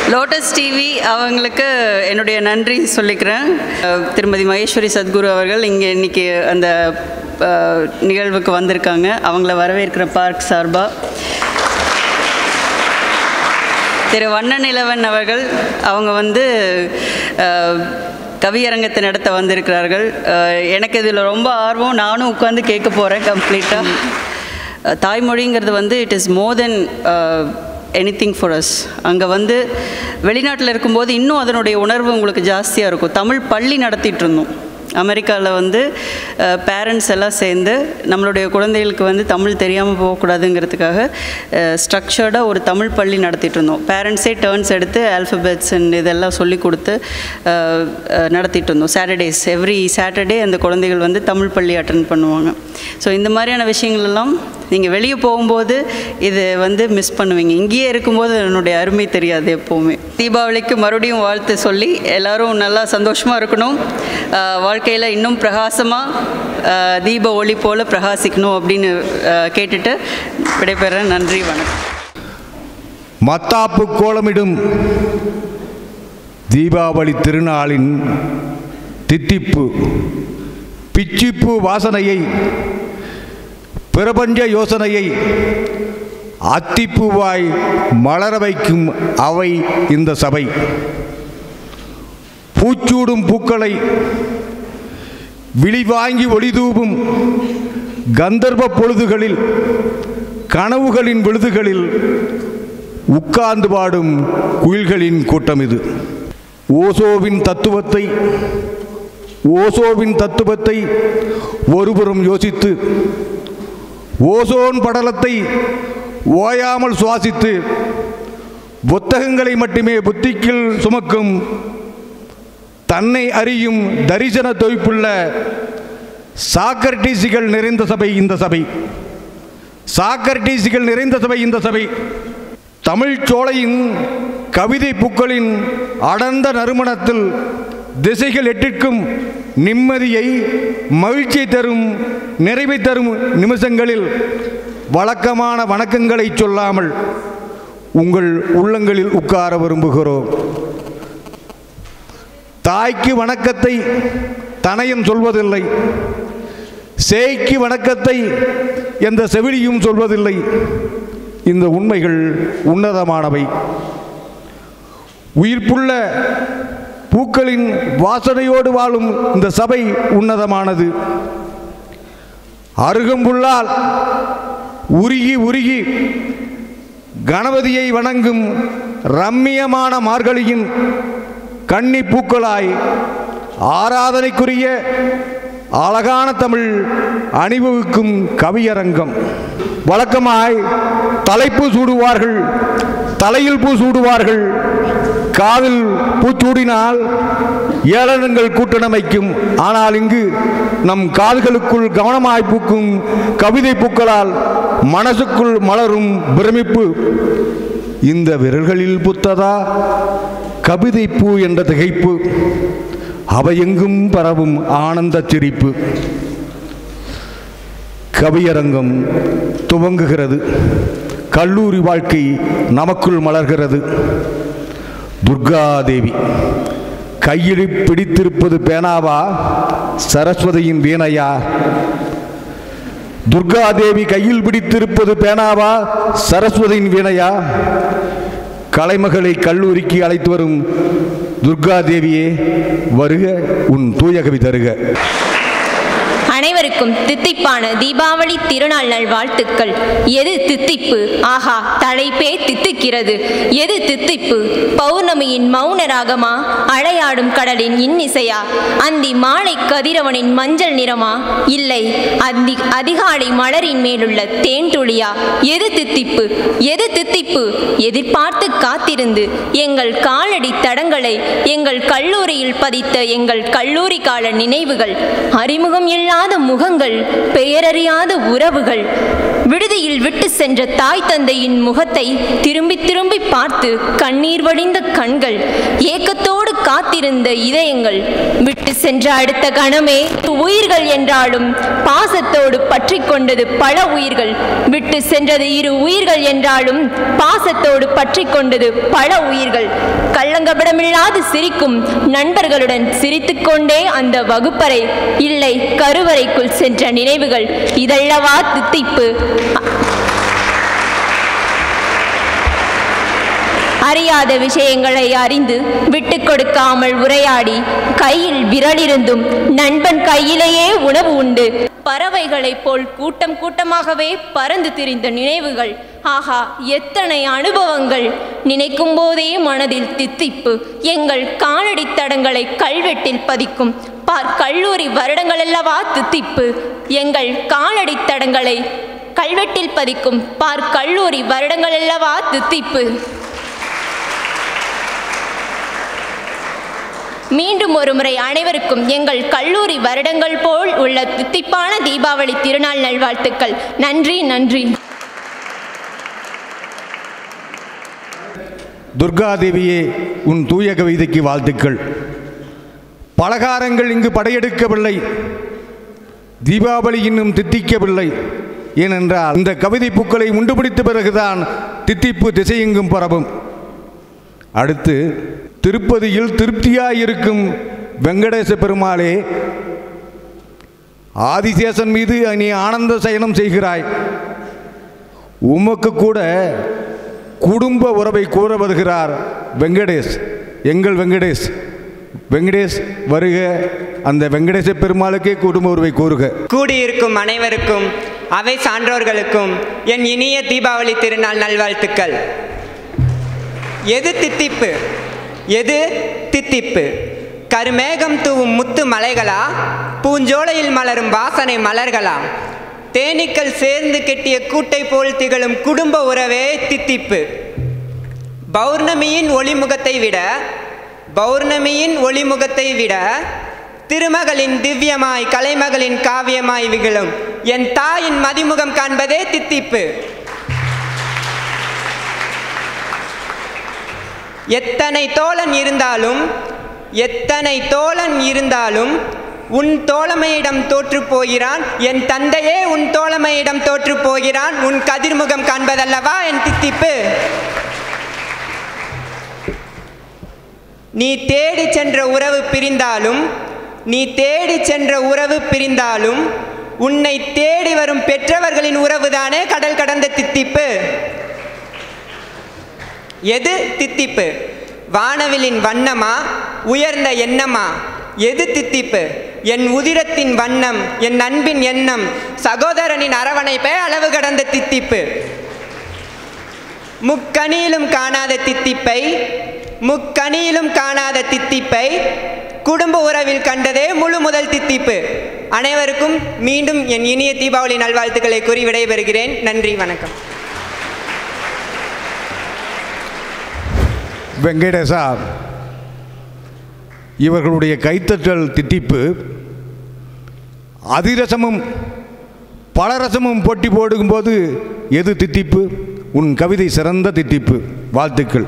lotus TV அவங்களுக்கு என்னுடைய நன்றி சொல்லிக்கிறேன் அஹ், திருமதி மகேஸ்வரி சத்குரு அவர்கள் இங்கே இன்னைக்கு அந்த அஹ், நிகழ்வுக்கு வந்திருக்காங்க அவங்கள வரவேற்கிற பார்க் சார்பாக திரு வண்ணநிலவன் அவர்கள் அவங்க வந்து அஹ், கவியரங்கத்தை நடத்த வந்திருக்கிறார்கள் அஹ், எனக்கு இதில் ரொம்ப ஆர்வம் நானும் உட்காந்து கேட்க போகிறேன் கம்ப்ளீட்டாக தாய்மொழிங்கிறது வந்து it is more then anything for us அங்கே வந்து வெளிநாட்டில் இருக்கும்போது இன்னும் அதனுடைய உணர்வு உங்களுக்கு ஜாஸ்தியாக இருக்கும் தமிழ் பள்ளி நடத்திட்டு இருந்தோம் அமெரிக்காவில் வந்து பேரண்ட்ஸ் எல்லாம் சேர்ந்து நம்மளுடைய குழந்தைகளுக்கு வந்து தமிழ் தெரியாமல் போகக்கூடாதுங்கிறதுக்காக ஸ்ட்ரக்சர்டாக ஒரு தமிழ் பள்ளி நடத்திட்டு இருந்தோம் பேரண்ட்ஸே டேர்ன்ஸ் எடுத்து ஆல்ஃபபெட்ஸ் இதெல்லாம் சொல்லி கொடுத்து அஹ், அஹ், நடத்திட்டு இருந்தோம் சாட்டர்டேஸ் எவ்ரி சாட்டர்டே அந்த குழந்தைகள் வந்து தமிழ் பள்ளி அட்டன் பண்ணுவாங்க ஸோ இந்த மாதிரியான விஷயங்கள் எல்லாம் நீங்கள் வெளியே போகும்போது இது வந்து மிஸ் பண்ணுவீங்க இங்கேயே இருக்கும்போது என்னுடைய அருமை தெரியாது எப்போவுமே தீபாவளிக்கு மறுபடியும் வாழ்த்து சொல்லி எல்லாரும் நல்லா சந்தோஷமாக இருக்கணும் வாழ்க்கையில் இன்னும் பிரகாசமாக தீப ஒளி போல் பிரகாசிக்கணும் அப்படின்னு ஆஹ், கேட்டுட்டு விடைபெறேன் நன்றி வணக்கம் மத்தாப்பு கோலமிடும் தீபாவளி திருநாளின் தித்திப்பு பிச்சிப்பு வாசனையை பிரபஞ்ச யோசனையை அத்திப்பூவாய் மலர வைக்கும் அவை இந்த சபை பூச்சூடும் பூக்களை விழிவாங்கி ஒளிதூவும் கந்தர்வ பொழுதுகளில் கனவுகளின் விழுதுகளில் உட்கார்ந்து பாடும் குயில்களின் கூட்டம் இது ஓசோவின் தத்துவத்தை ஓசோவின் தத்துவத்தை ஒருபுறம் யோசித்து ஓசோன் படலத்தை ஓயாமல் சுவாசித்து புத்தகங்களை மட்டுமே புத்திக்கில் சுமக்கும் தன்னை அறியும் தரிசன தொய்ப்புள்ள சாக்கர்டீசிகள் நிறைந்த சபை இந்த சபை சாக்கர்டீசிகள் நிறைந்த சபை இந்த சபை தமிழ் சோலையின் கவிதை பூக்களின் அடர்ந்த நறுமணத்தில் திசைகள் எட்டிற்கும் நிம்மதியை மகிழ்ச்சியை தரும் நிறைவை தரும் நிமிஷங்களில் வழக்கமான வணக்கங்களை சொல்லாமல் உங்கள் உள்ளங்களில் உட்கார விரும்புகிறோம் தாய்க்கு வணக்கத்தை தனையன் சொல்வதில்லை சேய்க்கு வணக்கத்தை எந்த செவிலியும் சொல்வதில்லை இந்த உண்மைகள் உன்னதமானவை உயிர்ப்புள்ள பூக்களின் வாசனையோடு வாழும் இந்த சபை உன்னதமானது அருகம்புல்லால் உருகி உருகி கணபதியை வணங்கும் ரம்மியமான மார்கழியின் கன்னி பூக்களாய் ஆராதனைக்குரிய அழகான தமிழ் அணிவகுக்கும் கவியரங்கம் வழக்கமாய் தலைப்பு சூடுவார்கள் தலையில் பூ சூடுவார்கள் காதில் பூச்சூடினால் ஏளனங்கள் கூட்டணமைக்கும் ஆனால் இங்கு நம் காதுகளுக்குள் கவனமாய் பூக்கும் கவிதை பூக்களால் மனசுக்குள் மலரும் பிரமிப்பு இந்த விரல்களில் புத்ததா கவிதை பூ என்ற திகைப்பு அவையெங்கும் பரவும் ஆனந்த சிரிப்பு கவியரங்கம் துவங்குகிறது கல்லூரி வாழ்க்கை நமக்குள் மலர்கிறது துர்காதேவி கையில் பிடித்திருப்பது பேனாவா சரஸ்வதியின் வீணையா துர்காதேவி கையில் பிடித்திருப்பது பேனாவா சரஸ்வதியின் வீணையா கலைமகளை கல்லூரிக்கு அழைத்து வரும் துர்காதேவியே வருக உன் தூய கவி தருக அனைவருக்கும் தித்திப்பான தீபாவளி திருநாள் நல்வாழ்த்துக்கள் எது தித்திப்பு ஆஹா தலைப்பே தித்திக்கிறது எது தித்திப்பு பௌர்ணமியின் மௌன ராகமா அலையாடும் கடலின் இன்னிசையா அந்தி மாலை கதிரவனின் மஞ்சள் நிறமா இல்லை அந்தி அதிகாலை மலரின் மேலுள்ள தேன் துளியா எது தித்திப்பு எது தித்திப்பு எதிர்பார்த்து காத்திருந்து எங்கள் காலடி தடங்களை எங்கள் கல்லூரியில் பதித்த எங்கள் கல்லூரி கால நினைவுகள் அறிமுகம் இல்லாத முகங்கள் பெயரறியாத உறவுகள் விடுதியில் விட்டு சென்ற தாய் தந்தையின் முகத்தை திரும்பி திரும்பி பார்த்து கண்ணீர் வடிந்த கண்கள் ஏக்கத்தோடு காத்திருந்த இதயங்கள் விட்டு சென்ற அடுத்த கணமே உயிர்கள் என்றாலும் பாசத்தோடு பற்றி கொண்டது பல உயிர்கள் விட்டு சென்றது இரு உயிர்கள் என்றாலும் பாசத்தோடு பற்றி கொண்டது பல உயிர்கள் கள்ளங்கபடமில்லாது சிரிக்கும் நண்பர்களுடன் சிரித்துக்கொண்டே அந்த வகுப்பறை இல்லை கருவறைக்குள் சென்ற நினைவுகள் இதழவா தித்திப்பு அறியாத விஷயங்களை அறிந்து விட்டு கொடுக்காமல் உரையாடி கையில் விரலிருந்தும் நண்பன் கையிலேயே உணவு உண்டு பறவைகளைப் போல் கூட்டம் கூட்டமாகவே பறந்து திரிந்த நினைவுகள் ஆஹா எத்தனை அனுபவங்கள் நினைக்கும் போதே மனதில் தித்திப்பு எங்கள் காலடி தடங்களை கல்வெட்டில் பதிக்கும் பார் கல்லூரி வருடங்களல்லவா தித்திப்பு எங்கள் காலடி தடங்களை கல்வெட்டில் பதிக்கும் பார் கல்லூரி வருடங்களல்லவா தித்திப்பு மீண்டும் ஒருமுறை அனைவருக்கும் எங்கள் கல்லூரி வருடங்கள் போல் உள்ள தித்திப்பான தீபாவளி திருநாள் நல்வாழ்த்துக்கள் நன்றி நன்றி துர்காதேவியே உன் தூய கவிதைக்கு வாழ்த்துக்கள் பலகாரங்கள் இங்கு படையெடுக்கவில்லை தீபாவளி இன்னும் தித்திக்கவில்லை ஏனென்றால் இந்த கவிதை பூக்களை உண்டுபிடித்த பிறகுதான் தித்திப்பு திசையெங்கும் பரவும் அடுத்து திருப்பதியில் திருப்தியாயிருக்கும் வெங்கடேச பெருமாளே ஆதிசேஷன் மீது நீ ஆனந்த சயனம் செய்கிறாய் உமக்கு கூட குடும்ப உறவை கூற வருகிறார் வெங்கடேஷ் எங்கள் வெங்கடேஷ் வெங்கடேஷ் வருக அந்த வெங்கடேச பெருமாளுக்கே குடும்ப உறவை கூறுக கூடியிருக்கும் அனைவருக்கும் அவை சான்றோர்களுக்கும் என் இனிய தீபாவளி திருநாள் நல்வாழ்த்துக்கள் எது தித்திப்பு எது தித்திப்பு கருமேகம் தூவும் முத்து மலைகளா பூஞ்சோலையில் மலரும் வாசனை மலர்களா தேனீக்கள் சேர்ந்து கெட்டிய கூட்டை போல் திகழும் குடும்ப உறவே தித்திப்பு பௌர்ணமியின் ஒளிமுகத்தை விட பௌர்ணமியின் ஒளிமுகத்தை விட திருமகளின் திவ்யமாய் கலைமகளின் காவியமாய் விகழும் என் தாயின் மதிமுகம் காண்பதே தித்திப்பு எத்தனை தோழன் இருந்தாலும் எத்தனை தோழன் இருந்தாலும் உன் தோழமையிடம் தோற்று போகிறான் என் தந்தையே உன் தோழமையிடம் தோற்று போகிறான் உன் கதிர்முகம் காண்பதல்லவா என் தித்திப்பு நீ தேடி சென்ற உறவு பிரிந்தாலும் நீ தேடி சென்ற உறவு பிரிந்தாலும் உன்னை தேடி வரும் பெற்றவர்களின் உறவுதானே கடல் கடந்த தித்திப்பு எது தித்திப்பு வானவிலின் வண்ணமா உயர்ந்த எண்ணமா எது தித்திப்பு என் உதிரத்தின் வண்ணம் என் அன்பின் எண்ணம் சகோதரனின் அரவணைப்பே அளவு கடந்த தித்திப்பு முக்கணியிலும் காணாத தித்திப்பை முக்கணியிலும் காணாத தித்திப்பை குடும்ப உறவில் கண்டதே முழு முதல் தித்திப்பு அனைவருக்கும் மீண்டும் என் இனிய தீபாவளி நல்வாழ்த்துக்களை கூறி விடைபெறுகிறேன் நன்றி வணக்கம் வெங்கடேசா இவர்களுடைய கைத்தட்டல் திட்டிப்பு அதிரசமும் பலரசமும் போட்டி போடும்போது எது தித்திப்பு உன் கவிதை சிறந்த தித்திப்பு வாழ்த்துக்கள்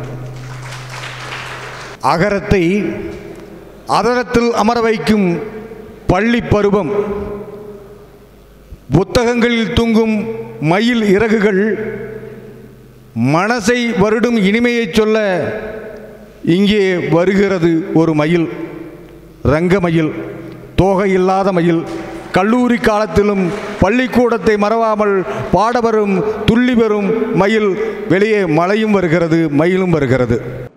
அகரத்தை அதரத்தில் அமர வைக்கும் பள்ளி பருவம் புத்தகங்களில் தூங்கும் மயில் இறகுகள் மனசை வருடும் இனிமையைச் சொல்ல இங்கே வருகிறது ஒரு மயில் ரங்கமயில் தோகை இல்லாத மயில் கல்லூரி காலத்திலும் பள்ளிக்கூடத்தை மறவாமல் பாட வரும் துள்ளி வரும் மயில் வெளியே மழையும் வருகிறது மயிலும் வருகிறது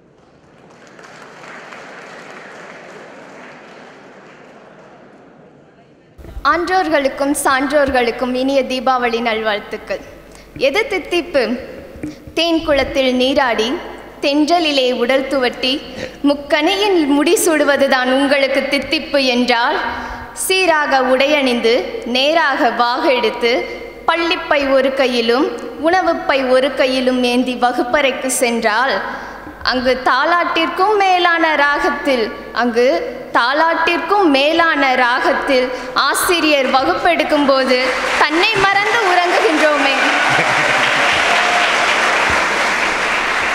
ஆன்றோர்களுக்கும் சான்றோர்களுக்கும் இனிய தீபாவளி நல்வாழ்த்துக்கள் எது தித்திப்பு தேன் குளத்தில் நீராடி தென்றலிலே உடல் துவட்டி முக்கணியின் முடி சூடுவதுதான் உங்களுக்கு தித்திப்பு என்றால் சீராக உடையணிந்து நேராக வாக எடுத்து பள்ளிப்பை ஒரு கையிலும் உணவுப்பை ஒரு கையிலும் ஏந்தி வகுப்பறைக்கு சென்றால் அங்கு தாலாட்டிற்கும் மேலான ராகத்தில் அங்கு தாலாட்டிற்கும் மேலான ராகத்தில் ஆசிரியர் வகுப்பெடுக்கும் போது தன்னை மறந்து உறங்குகின்றோமே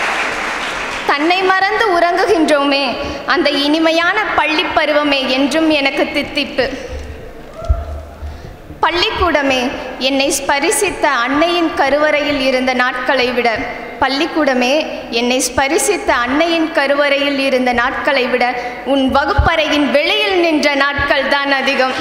தன்னை மறந்து உறங்குகின்றோமே அந்த இனிமையான பள்ளி பருவமே என்றும் எனக்கு தித்திப்பு பள்ளிக்கூடமே என்னை ஸ்பரிசித்த அன்னையின் கருவறையில் இருந்த நாட்களை விட பள்ளிக்கூடமே என்னை ஸ்பரிசித்த அன்னையின் கருவறையில் இருந்த நாட்களை விட உன் வகுப்பறையின் வெளியில் நின்ற நாட்கள் தான் அதிகம்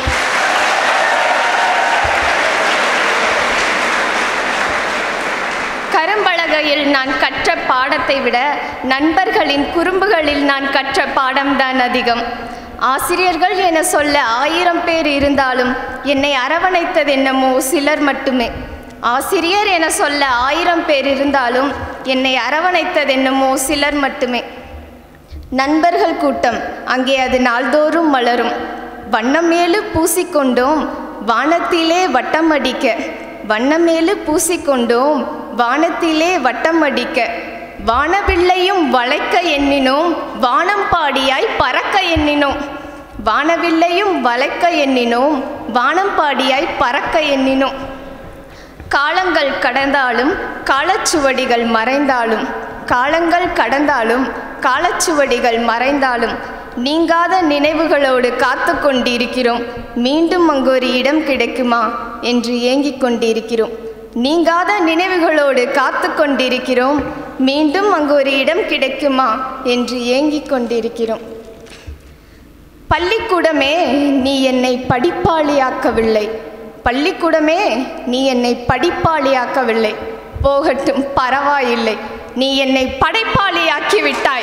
கரும்பலகையில் நான் கற்ற பாடத்தை விட நண்பர்களின் குறும்புகளில் நான் கற்ற பாடம்தான் அதிகம் ஆசிரியர்கள் என சொல்ல ஆயிரம் பேர் இருந்தாலும் என்னை அரவணைத்தது என்னமோ சிலர் மட்டுமே ஆசிரியர் என சொல்ல ஆயிரம் பேர் இருந்தாலும் என்னை அரவணைத்தது என்னமோ சிலர் மட்டுமே நண்பர்கள் கூட்டம் அங்கே அது நாள்தோறும் மலரும் வண்ணமேலு பூசிக்கொண்டோம் வானத்திலே வட்டம் அடிக்க வண்ணமேலு பூசிக்கொண்டோம் வானத்திலே வட்டம் அடிக்க வானவில்லையும் வளைக்க எண்ணினோம் வானம் பாடியாய் பறக்க எண்ணினோம் வானவில்லையும் வளைக்க எண்ணினோம் வானம் பாடியாய் பறக்க எண்ணினோம் காலங்கள் கடந்தாலும் காலச்சுவடிகள் மறைந்தாலும் காலங்கள் கடந்தாலும் காலச்சுவடிகள் மறைந்தாலும் நீங்காத நினைவுகளோடு காத்து கொண்டிருக்கிறோம் மீண்டும் அங்கு ஒரு இடம் கிடைக்குமா என்று ஏங்கிக் கொண்டிருக்கிறோம் நீங்காத நினைவுகளோடு காத்து கொண்டிருக்கிறோம் மீண்டும் அங்கு ஒரு இடம் கிடைக்குமா என்று ஏங்கிக் கொண்டிருக்கிறோம் பள்ளிக்கூடமே நீ என்னை படிப்பாளியாக்கவில்லை பள்ளிக்கூடமே நீ என்னை படிப்பாளியாக்கவில்லை போகட்டும் பரவாயில்லை நீ என்னை படைப்பாளியாக்கி விட்டாய்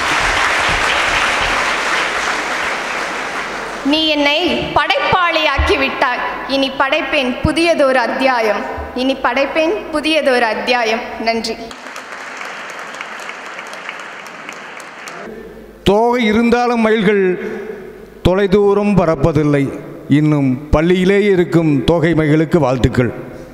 நீ என்னை படைப்பாளியாக்கி விட்டாய் இனி படைப்பேன் புதியதொரு அத்தியாயம் இனி படைப்பேன் புதியதொரு அத்தியாயம் நன்றி தோகை இருந்தாலும் மயில்கள் தொலைதூரம் பறப்பதில்லை இன்னும் பள்ளியிலே இருக்கும் தோகை மயிலுக்கு வாழ்த்துக்கள்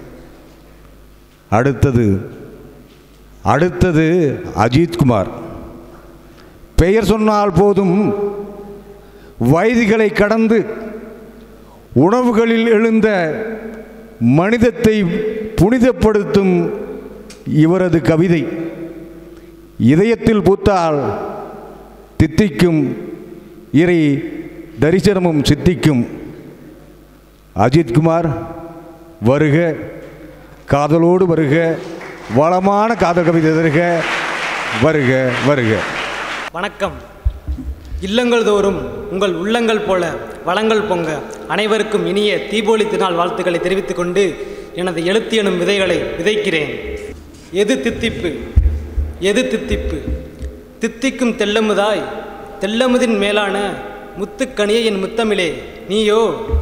அடுத்தது அடுத்தது அஜித்குமார் பெயர் சொன்னால் போதும் வயதுகளை கடந்து உணவுகளில் எழுந்த மனிதத்தை புனிதப்படுத்தும் இவரது கவிதை இதயத்தில் பூத்தால் தித்திக்கும் இறை தரிசனமும் சித்திக்கும் அஜித்குமார் வருக காதலோடு வருக வளமான காதல் கவிதை தருக வருக வருக வணக்கம் இல்லங்கள் தோறும் உங்கள் உள்ளங்கள் போல வளங்கள் பொங்க அனைவருக்கும் இனிய தீபாவளி திருநாள் வாழ்த்துக்களை தெரிவித்துக் கொண்டு எனது எழுத்து எனும் விதைகளை விதைக்கிறேன் எது தித்திப்பு எது தித்திப்பு தித்திக்கும் தெல்லமுதாய் தெல்லமுதின் மேலான முத்துக்கனியே என் முத்தமிழே நீயோ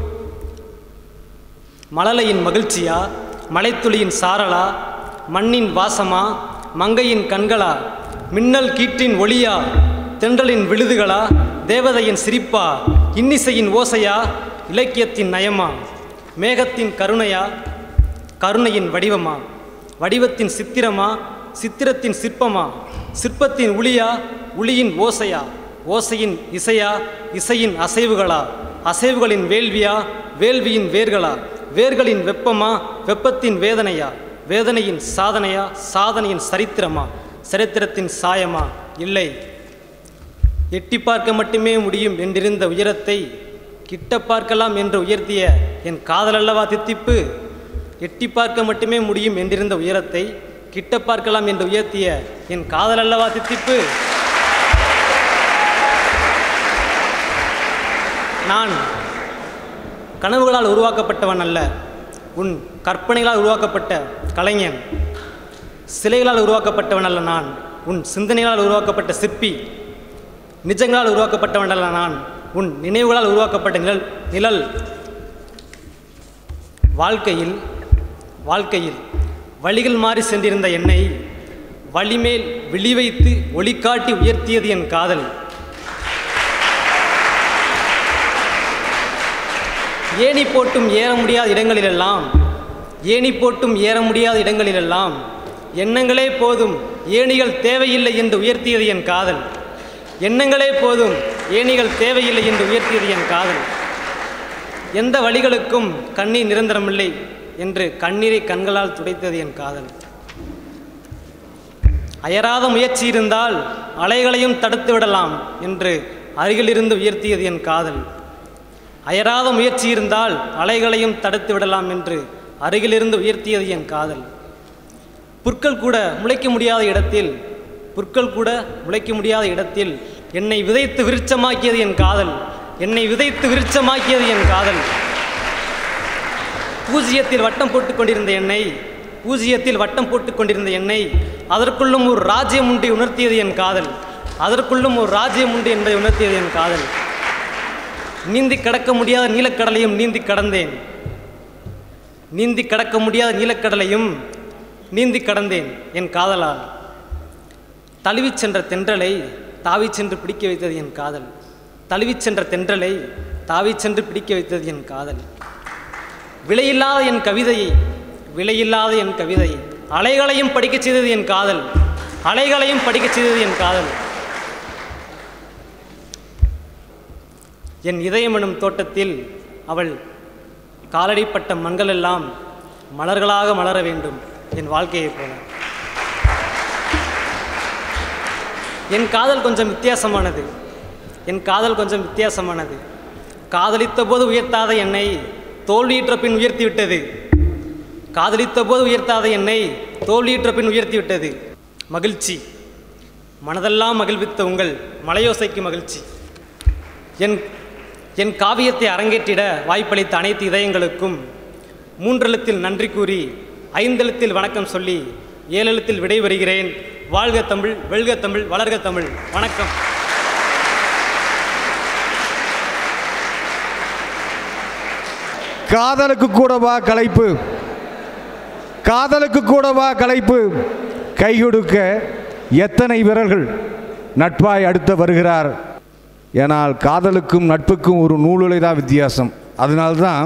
மழலையின் மகிழ்ச்சியா மலைத்துளியின் சாரலா மண்ணின் வாசமா மங்கையின் கண்களா மின்னல் கீற்றின் ஒளியா தென்றலின் விழுதுகளா தேவதையின் சிரிப்பா இன்னிசையின் ஓசையா இலக்கியத்தின் நயமா மேகத்தின் கருணையா கருணையின் வடிவமா வடிவத்தின் சித்திரமா சித்திரத்தின் சிற்பமா சிற்பத்தின் உளியா உளியின் ஓசையா ஓசையின் இசையா இசையின் அசைவுகளா அசைவுகளின் வேள்வியா வேள்வியின் வேர்களா வேர்களின் வெப்பமா வெப்பத்தின் வேதனையா வேதனையின் சாதனையா சாதனையின் சரித்திரமா சரித்திரத்தின் சாயமா இல்லை எட்டி பார்க்க மட்டுமே முடியும் என்றிருந்த உயரத்தை கிட்ட பார்க்கலாம் என்று உயர்த்திய என் காதலல்லவா தித்திப்பு எட்டி பார்க்க மட்டுமே முடியும் என்றிருந்த உயரத்தை கிட்ட பார்க்கலாம் என்று உயர்த்திய என் காதலல்லவா தித்திப்பு நான் கனவுகளால் உருவாக்கப்பட்டவன் அல்ல உன் கற்பனைகளால் உருவாக்கப்பட்ட கலைஞன் சிலைகளால் உருவாக்கப்பட்டவன் அல்ல நான் உன் சிந்தனைகளால் உருவாக்கப்பட்ட சிற்பி நிஜங்களால் உருவாக்கப்பட்டவன் அல்ல நான் உன் நினைவுகளால் உருவாக்கப்பட்ட நிழல் நிழல் வாழ்க்கையில் வாழ்க்கையில் வழிகள் மாறி சென்றிருந்த என்னை வழிமேல் விழி வைத்து ஒளிகாட்டி உயர்த்தியது என் காதல் ஏணி போட்டும் ஏற முடியாத இடங்களிலெல்லாம் ஏணி போட்டும் ஏற முடியாத இடங்களிலெல்லாம் எண்ணங்களே போதும் ஏணிகள் தேவையில்லை என்று உயர்த்தியது என் காதல் எண்ணங்களே போதும் ஏணிகள் தேவையில்லை என்று உயர்த்தியது என் காதல் எந்த வழிகளுக்கும் கண்ணீர் நிரந்தரமில்லை என்று கண்ணீரை கண்களால் துடைத்தது என் காதல் அயராத முயற்சி இருந்தால் அலைகளையும் தடுத்து விடலாம் என்று அருகிலிருந்து உயர்த்தியது என் காதல் அயராத முயற்சி இருந்தால் அலைகளையும் தடுத்து விடலாம் என்று அருகிலிருந்து உயர்த்தியது என் காதல் புற்கள் கூட முளைக்க முடியாத இடத்தில் புற்கள் கூட முளைக்க முடியாத இடத்தில் என்னை விதைத்து விருட்சமாக்கியது என் காதல் என்னை விதைத்து விருட்சமாக்கியது என் காதல் பூஜ்ஜியத்தில் வட்டம் போட்டுக் கொண்டிருந்த என்னை பூஜ்ஜியத்தில் வட்டம் போட்டுக் கொண்டிருந்த என்னை அதற்குள்ளும் ஒரு ராஜ்யம் உண்டு உணர்த்தியது என் காதல் அதற்குள்ளும் ஒரு ராஜ்யம் உண்டு என்பதை உணர்த்தியது என் காதல் நீந்தி கடக்க முடியாத நீலக்கடலையும் நீந்தி கடந்தேன் நீந்தி கடக்க முடியாத நீலக்கடலையும் நீந்தி கடந்தேன் என் காதலால் தழுவிச் சென்ற தென்றலை தாவிச் சென்று பிடிக்க வைத்தது என் காதல் தழுவிச் சென்ற தென்றலை தாவிச் சென்று பிடிக்க வைத்தது என் காதல் விலையில்லாத என் கவிதையை விலையில்லாத என் கவிதையை அலைகளையும் படிக்கச் செய்தது என் காதல் அலைகளையும் படிக்கச் செய்தது என் காதல் என் இதயம் எனும் தோட்டத்தில் அவள் காலடிப்பட்ட மண்களெல்லாம் மலர்களாக மலர வேண்டும் என் வாழ்க்கையைப் போல என் காதல் கொஞ்சம் வித்தியாசமானது என் காதல் கொஞ்சம் வித்தியாசமானது காதலித்த போது உயர்த்தாத என்னை தோல்வியுற்ற பின் உயர்த்தி விட்டது காதலித்த போது உயர்த்தாத என்னை தோல்வியுற்ற பின் உயர்த்தி விட்டது மகிழ்ச்சி மனதெல்லாம் மகிழ்வித்த உங்கள் மலையோசைக்கு மகிழ்ச்சி என் என் காவியத்தை அரங்கேற்றிட வாய்ப்பளித்த அனைத்து இதயங்களுக்கும் மூன்றெழுத்தில் நன்றி கூறி ஐந்தெழுத்தில் வணக்கம் சொல்லி ஏழெழுத்தில் விடைபெறுகிறேன் வாழ்க தமிழ் வெல்க தமிழ் வளர்க தமிழ் வணக்கம் காதலுக்கு கூடவா களைப்பு காதலுக்கு கூடவா களைப்பு கை கொடுக்க எத்தனை விரல்கள் நட்பாய் அடுத்து வருகிறார் ஏனால் காதலுக்கும் நட்புக்கும் ஒரு நூலுலை தான் வித்தியாசம் அதனால்தான்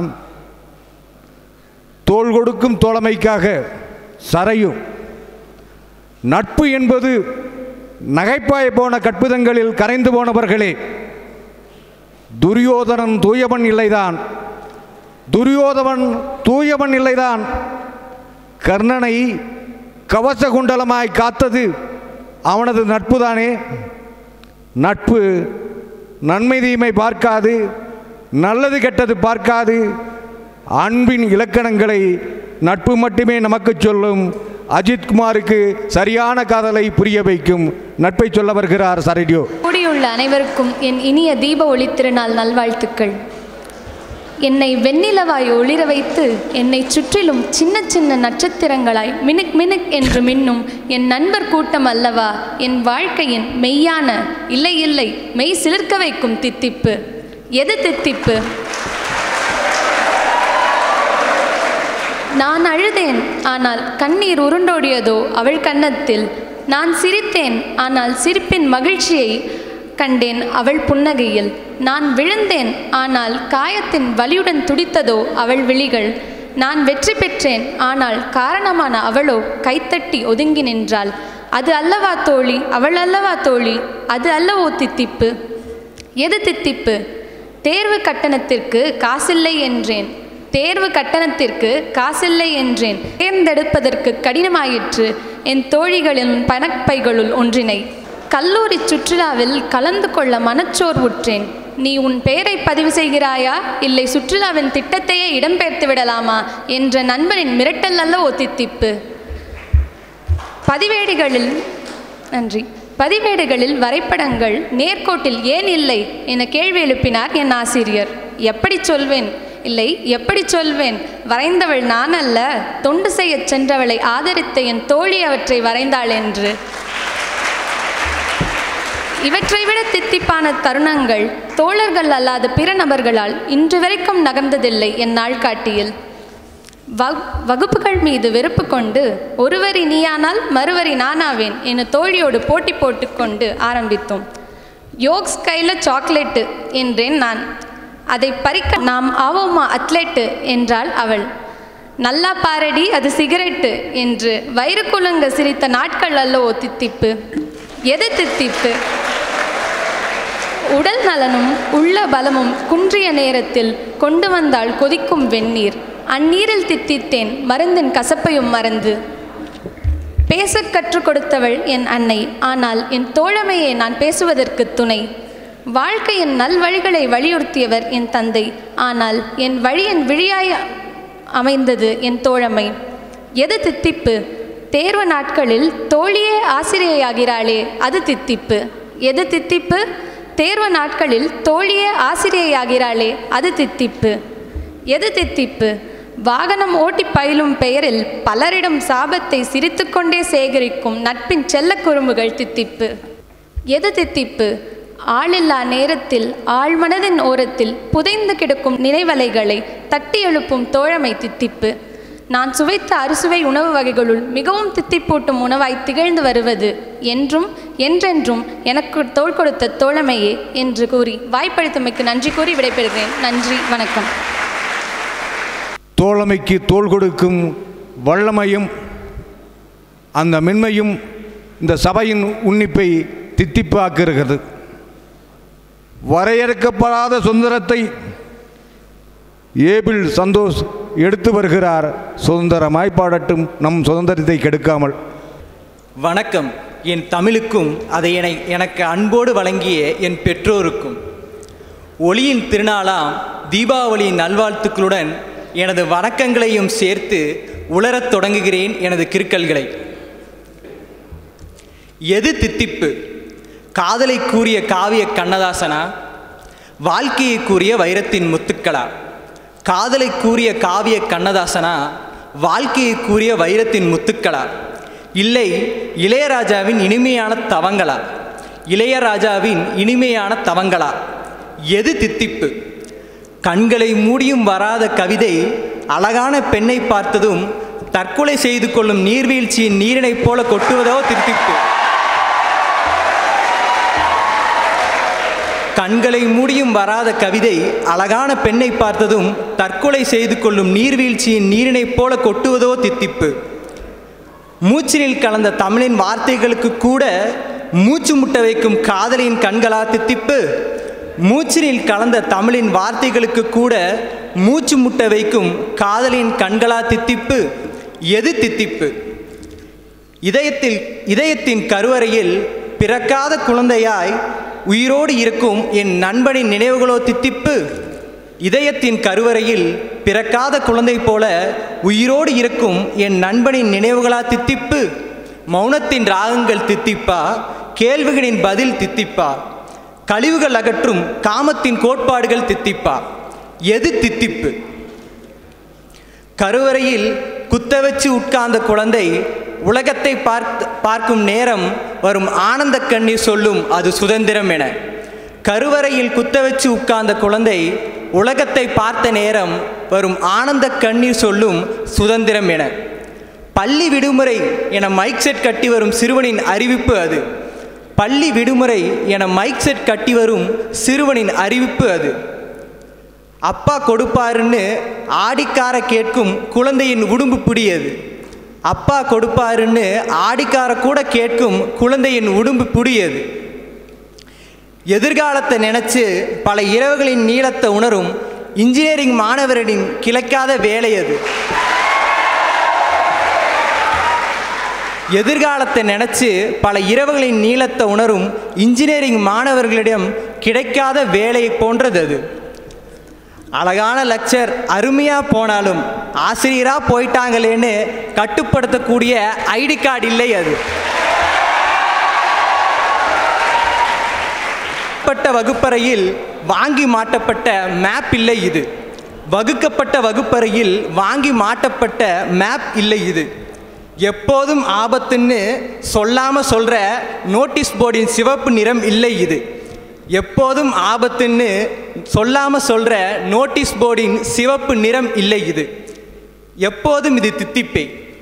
தோள் கொடுக்கும் தோழமைக்காக சரையும் நட்பு என்பது நகைப்பாய் போன கற்பிதங்களில் கரைந்து போனவர்களே துரியோதனன் தூயவன் இல்லைதான் துரியோதவன் தூயவன் இல்லைதான் கர்ணனை கவச குண்டலமாய் காத்தது அவனது நட்புதானே நட்பு நன்மை தீமை பார்க்காது நல்லது கெட்டது பார்க்காது அன்பின் இலக்கணங்களை நட்பு மட்டுமே நமக்கு சொல்லும் அஜித்குமாருக்கு சரியான காதலை புரிய வைக்கும் நட்பை சொல்ல வருகிறார் சரடியோ கூடியுள்ள அனைவருக்கும் என் இனிய தீப ஒளி திருநாள் நல்வாழ்த்துக்கள் என்னை வெண்ணிலவாய் ஒளிர வைத்து என்னை சுற்றிலும் சின்ன சின்ன நட்சத்திரங்களாய் மினுக் மினுக் என்று மின்னும் என் நண்பர் கூட்டம் அல்லவா என் வாழ்க்கையின் மெய்யான இல்லை இல்லை மெய் சிலிர்க்க வைக்கும் தித்திப்பு எது தித்திப்பு நான் அழுதேன் ஆனால் கண்ணீர் உருண்டோடியதோ அவள் கன்னத்தில் நான் சிரித்தேன் ஆனால் சிரிப்பின் மகிழ்ச்சியை கண்டேன் அவள் புன்னகையில் நான் விழுந்தேன் ஆனால் காயத்தின் வலியுடன் துடித்ததோ அவள் விழிகள் நான் வெற்றி பெற்றேன் ஆனால் காரணமான அவளோ கைத்தட்டி ஒதுங்கி நின்றாள் அது அல்லவா தோழி அவள் அல்லவா தோழி அது அல்லவோ தித்திப்பு எது தித்திப்பு தேர்வு கட்டணத்திற்கு காசில்லை என்றேன் தேர்வு கட்டணத்திற்கு காசில்லை என்றேன் தேர்ந்தெடுப்பதற்கு கடினமாயிற்று என் தோழிகளின் பணப்பைகளுள் ஒன்றினை கல்லூரி சுற்றுலாவில் கலந்து கொள்ள மனச்சோர்வுற்றேன் நீ உன் பெயரை பதிவு செய்கிறாயா இல்லை சுற்றுலாவின் திட்டத்தையே இடம்பெயர்த்து விடலாமா என்ற நண்பனின் மிரட்டல் அல்ல ஒத்தித்திப்பு பதிவேடுகளில் நன்றி பதிவேடுகளில் வரைபடங்கள் நேர்கோட்டில் ஏன் இல்லை என கேள்வி எழுப்பினார் என் ஆசிரியர் எப்படி சொல்வேன் இல்லை எப்படி சொல்வேன் வரைந்தவள் நான் அல்ல தொண்டு செய்யச் சென்றவளை ஆதரித்த என் தோழி அவற்றை வரைந்தாள் என்று இவற்றை விட தித்திப்பான தருணங்கள் தோழர்கள் அல்லாத பிற நபர்களால் இன்று வரைக்கும் நகர்ந்ததில்லை என் நாள்காட்டியில் வகு வகுப்புகள் மீது வெறுப்பு கொண்டு ஒருவரி நீயானால் மறுவரி நானாவேன் என தோழியோடு போட்டி போட்டுக்கொண்டு ஆரம்பித்தோம் யோக்ஸ் கையில் சாக்லேட்டு என்றேன் நான் அதை பறிக்க நாம் ஆவோமா அத்லெட்டு என்றாள் அவள் நல்லா பாரடி அது சிகரெட்டு என்று வயிறு குலுங்க சிரித்த நாட்கள் அல்லவோ தித்திப்பு எது தித்திப்பு உடல் நலனும் உள்ள பலமும் குன்றிய நேரத்தில் கொண்டு வந்தாள் கொதிக்கும் வெந்நீர் அந்நீரில் தித்தித்தேன் மருந்தின் கசப்பையும் மறந்து பேசக் கற்றுக் கொடுத்தவள் என் அன்னை ஆனால் என் தோழமையை நான் பேசுவதற்கு துணை வாழ்க்கையின் நல்வழிகளை வலியுறுத்தியவர் என் தந்தை ஆனால் என் வழியின் விழியாய் அமைந்தது என் தோழமை எது தித்திப்பு தேர்வு நாட்களில் தோழியே ஆசிரியையாகிறாளே அது தித்திப்பு எது தித்திப்பு தேர்வு நாட்களில் தோழியே ஆசிரியையாகிறாளே அது தித்திப்பு எது தித்திப்பு வாகனம் ஓட்டி பயிலும் பெயரில் பலரிடம் சாபத்தை சிரித்துக்கொண்டே சேகரிக்கும் நட்பின் செல்லக் குறும்புகள் தித்திப்பு எது தித்திப்பு ஆளில்லா நேரத்தில் ஆழ்மனதின் ஓரத்தில் புதைந்து கிடக்கும் நினைவலைகளை தட்டி எழுப்பும் தோழமை தித்திப்பு நான் சுவைத்த அறுசுவை உணவு வகைகளுள் மிகவும் தித்திப்பூட்டும் உணவாய் திகழ்ந்து வருவது என்றும் என்றென்றும் எனக்கு தோள் கொடுத்த தோழமையே என்று கூறி வாய்ப்பளித்தமைக்கு நன்றி கூறி விடைபெறுகிறேன் நன்றி வணக்கம் தோழமைக்கு தோள் கொடுக்கும் வல்லமையும் அந்த மென்மையும் இந்த சபையின் உன்னிப்பை தித்திப்பாக்குகிறது வரையறுக்கப்படாத சுதந்திரத்தை ஏபிள் சந்தோஷ் எடுத்து வருகிறார் சுதந்திரமாய் பாடட்டும் நம் சுதந்திரத்தை கெடுக்காமல் வணக்கம் என் தமிழுக்கும் அதை என எனக்கு அன்போடு வழங்கிய என் பெற்றோருக்கும் ஒளியின் திருநாளாம் தீபாவளியின் நல்வாழ்த்துக்களுடன் எனது வணக்கங்களையும் சேர்த்து உலரத் தொடங்குகிறேன் எனது கிறுக்கல்களை எது தித்திப்பு காதலை கூறிய காவிய கண்ணதாசனா வாழ்க்கையை கூறிய வைரத்தின் முத்துக்களா காதலை கூறிய காவிய கண்ணதாசனா வாழ்க்கையை கூறிய வைரத்தின் முத்துக்களா இல்லை இளையராஜாவின் இனிமையான தவங்களா இளையராஜாவின் இனிமையான தவங்களா எது தித்திப்பு கண்களை மூடியும் வராத கவிதை அழகான பெண்ணை பார்த்ததும் தற்கொலை செய்து கொள்ளும் நீர்வீழ்ச்சியின் நீரினைப் போல கொட்டுவதோ தித்திப்பு கண்களை மூடியும் வராத கவிதை அழகான பெண்ணை பார்த்ததும் தற்கொலை செய்து கொள்ளும் நீர்வீழ்ச்சியின் நீரினைப் போல கொட்டுவதோ தித்திப்பு மூச்சினில் கலந்த தமிழின் வார்த்தைகளுக்கு கூட மூச்சு முட்ட வைக்கும் காதலின் கண்களா தித்திப்பு மூச்சினில் கலந்த தமிழின் வார்த்தைகளுக்கு கூட மூச்சு முட்ட வைக்கும் காதலின் கண்களா தித்திப்பு எது தித்திப்பு இதயத்தில் இதயத்தின் கருவறையில் பிறக்காத குழந்தையாய் உயிரோடு இருக்கும் என் நண்பனின் நினைவுகளோ தித்திப்பு இதயத்தின் கருவறையில் பிறக்காத குழந்தை போல உயிரோடு இருக்கும் என் நண்பனின் நினைவுகளா தித்திப்பு மௌனத்தின் ராகங்கள் தித்திப்பா கேள்விகளின் பதில் தித்திப்பா கழிவுகள் அகற்றும் காமத்தின் கோட்பாடுகள் தித்திப்பா எது தித்திப்பு கருவறையில் குத்த வச்சு உட்கார்ந்த குழந்தை உலகத்தை பார்த்து பார்க்கும் நேரம் வரும் ஆனந்த கண்ணீர் சொல்லும் அது சுதந்திரம் என கருவறையில் குத்த வச்சு உட்கார்ந்த குழந்தை உலகத்தை பார்த்த நேரம் வரும் ஆனந்த கண்ணீர் சொல்லும் சுதந்திரம் என பள்ளி விடுமுறை என மைக் செட் கட்டி வரும் சிறுவனின் அறிவிப்பு அது பள்ளி விடுமுறை என மைக் செட் கட்டி வரும் சிறுவனின் அறிவிப்பு அது அப்பா கொடுப்பாருன்னு ஆடிக்கார கேட்கும் குழந்தையின் உடும்பு பிடியது அப்பா கொடுப்பாருன்னு ஆடிக்கார கூட கேட்கும் குழந்தையின் உடும்பு பிடியது எதிர்காலத்தை நினைச்சு பல இரவுகளின் நீளத்தை உணரும் இன்ஜினியரிங் மாணவரின் கிளைக்காத வேலை அது எதிர்காலத்தை நினைச்சு பல இரவுகளின் நீளத்தை உணரும் இன்ஜினியரிங் மாணவர்களிடம் கிடைக்காத வேலையை போன்றது அது அழகான லெக்சர் அருமையாக போனாலும் ஆசிரியராக போயிட்டாங்களேன்னு கட்டுப்படுத்தக்கூடிய ஐடி கார்டு இல்லை அது பட்ட வகுப்பறையில் வாங்கி மாட்டப்பட்ட மேப் இல்லை இது வகுக்கப்பட்ட வகுப்பறையில் வாங்கி மாட்டப்பட்ட மேப் இல்லை இது எப்போதும் ஆபத்துன்னு சொல்லாம சொல்ற நோட்டீஸ் போர்டின் சிவப்பு நிறம் இல்லை இது எப்போதும் ஆபத்துன்னு சொல்லாம சொல்ற நோட்டீஸ் போர்டின் சிவப்பு நிறம் இல்லை இது எப்போதும் இது தித்திப்பே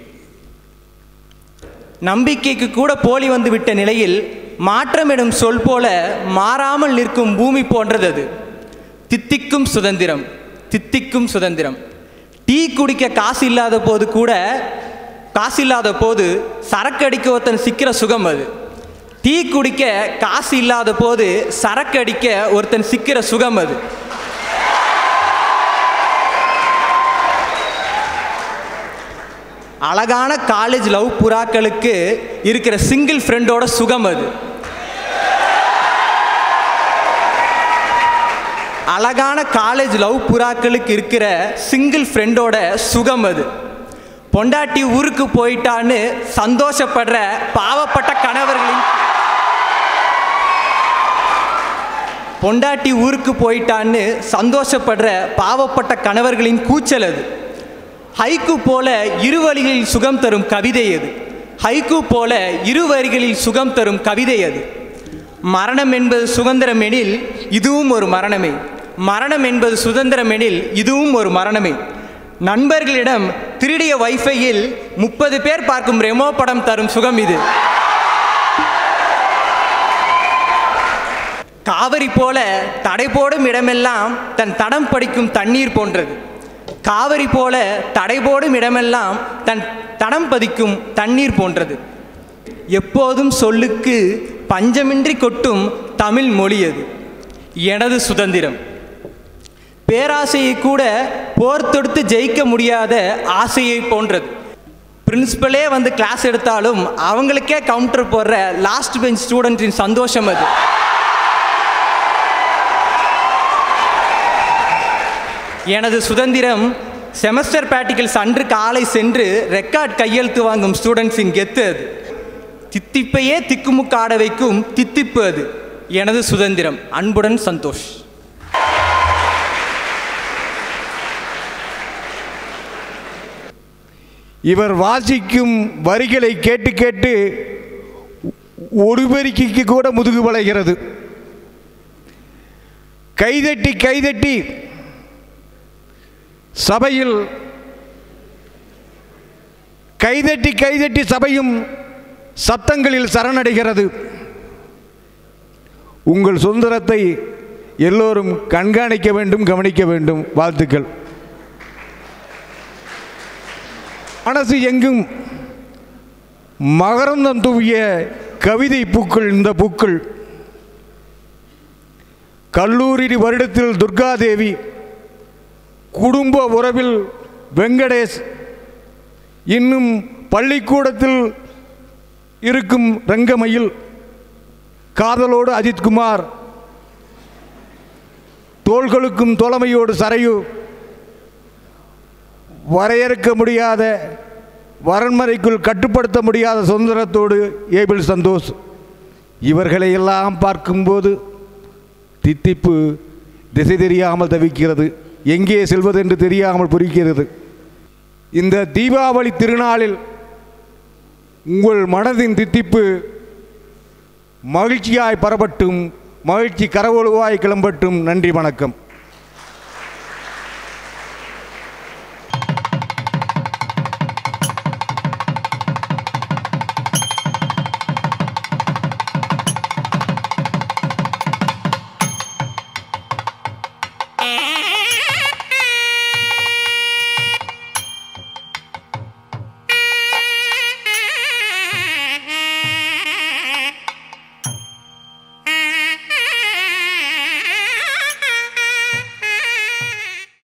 நம்பிக்கைக்கு கூட போலி வந்து விட்ட நிலையில் மாற்றம் எனும் சொல் போல மாறாமல் நிற்கும் பூமி போன்றது அது தித்திக்கும் சுதந்திரம் தித்திக்கும் சுதந்திரம் டீ குடிக்க காசு இல்லாத போது கூட காசு இல்லாத போது சரக்கு அடிக்க ஒருத்தன் சிக்கிற சுகம் அது டீ குடிக்க காசு இல்லாத போது சரக்கு அடிக்க ஒருத்தன் சிக்கிற சுகம் அது அழகான காலேஜ் லவ் புறாக்களுக்கு இருக்கிற சிங்கிள் ஃப்ரெண்டோட சுகம் அது அழகான காலேஜ் லவ் புறாக்களுக்கு இருக்கிற சிங்கிள் ஃப்ரெண்டோட சுகம் அது பொண்டாட்டி ஊருக்கு போயிட்டான்னு சந்தோஷப்படுற பாவப்பட்ட கணவர்களின் பொண்டாட்டி ஊருக்கு போயிட்டான்னு சந்தோஷப்படுற பாவப்பட்ட கணவர்களின் கூச்சல் அது ஹைக்கு போல இரு வழிகளில் சுகம் தரும் கவிதை அது ஹைக்கு போல இரு வரிகளில் சுகம் தரும் கவிதை அது மரணம் என்பது சுதந்திரம் எனில் இதுவும் ஒரு மரணமே மரணம் என்பது சுதந்திரம் எனில் இதுவும் ஒரு மரணமே நண்பர்களிடம் திருடிய வைஃபையில் முப்பது பேர் பார்க்கும் ரெமோ படம் தரும் சுகம் இது காவிரி போல தடை போடும் இடமெல்லாம் தன் தடம் படிக்கும் தண்ணீர் போன்றது காவிரி போல தடை போடும் இடமெல்லாம் தன் தடம் பதிக்கும் தண்ணீர் போன்றது எப்போதும் சொல்லுக்கு பஞ்சமின்றி கொட்டும் தமிழ் மொழி அது எனது சுதந்திரம் பேராசையை கூட போர் தொடுத்து ஜெயிக்க முடியாத ஆசையை போன்றது பிரின்சிபலே வந்து கிளாஸ் எடுத்தாலும் அவங்களுக்கே கவுண்டர் போடுற லாஸ்ட் பெஞ்ச் ஸ்டூடெண்ட்டின் சந்தோஷம் அது எனது சுதந்திரம் செமஸ்டர் பிராக்டிகல்ஸ் அன்று காலை சென்று ரெக்கார்ட் கையெழுத்து வாங்கும் ஸ்டூடெண்ட்ஸின் கெத்து அது தித்திப்பையே திக்குமுக்காட வைக்கும் தித்திப்பு அது எனது சுதந்திரம் அன்புடன் சந்தோஷ் இவர் வாசிக்கும் வரிகளை கேட்டு கேட்டு ஒருவரிக்கு கூட முதுகு வளைகிறது கைதட்டி கைதட்டி சபையில் கைதட்டி கைதட்டி சபையும் சத்தங்களில் சரணடைகிறது உங்கள் சுதந்திரத்தை எல்லோரும் கண்காணிக்க வேண்டும் கவனிக்க வேண்டும் வாழ்த்துக்கள் மனசு எங்கும் மகரந்தம் தூவிய கவிதை பூக்கள் இந்த பூக்கள் கல்லூரி வருடத்தில் துர்காதேவி குடும்ப உறவில் வெங்கடேஷ் இன்னும் பள்ளிக்கூடத்தில் இருக்கும் ரங்கமயில் காதலோடு அஜித்குமார் தோள்களுக்கும் தோழமையோடு சரையு வரையறுக்க முடியாத வரன்முறைக்குள் கட்டுப்படுத்த முடியாத சுதந்திரத்தோடு ஏபிள் சந்தோஷ் இவர்களை எல்லாம் பார்க்கும்போது தித்திப்பு திசை தெரியாமல் தவிக்கிறது எங்கே செல்வது என்று தெரியாமல் புரிகிறது இந்த தீபாவளி திருநாளில் உங்கள் மனதின் தித்திப்பு மகிழ்ச்சியாய் பரப்பட்டும் மகிழ்ச்சி கரவொழுவாய் கிளம்பட்டும் நன்றி வணக்கம்